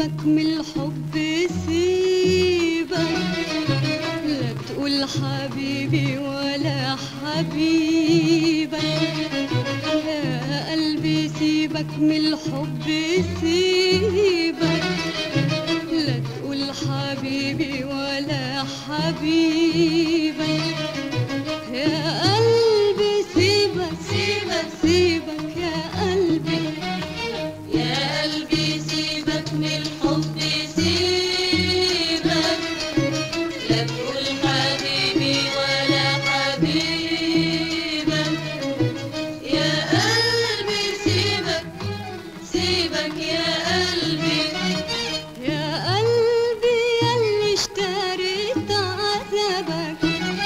سيبك من الحب سيبك لا تقول حبيبي ولا حبيبك يا قلبي سيبك من الحب سيبك لا تقول حبيبي ولا حبيبك يا قلبي سيبك سيبك سيبك يا قلبي يا قلبي سيبك من الحب سيبك لا تقول حبيبي ولا حبيبك يا قلبي سيبك سيبك يا قلبي يا قلبي يلي اشتريت عذابك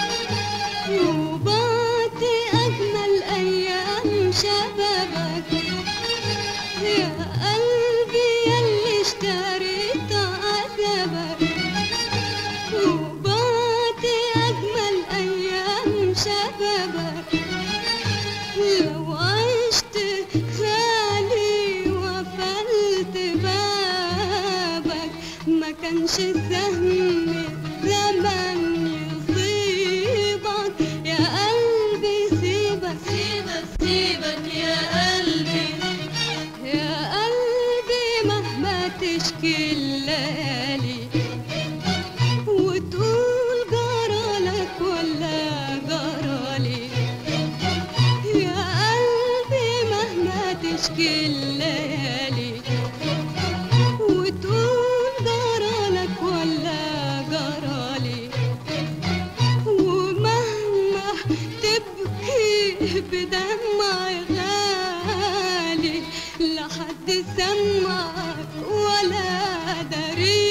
وبعت أجمل أيام شبابك يا قلبي يلي اشتريت عذابك وبعت أجمل أيام شبابك لو عشت خالي وقفلت بابك ما كانش سهم زمن يصيبك يا قلبي سيبك سيبك سيبك يا قلبي يا قلبي مهما تشكي الليالي وتقول جرالك ولا جرالي يا قلبي مهما تشكي الليالي وتقول جرالك ولا جرالي ومهما تبكي بدمع غالي لا حد سمعك ولا داري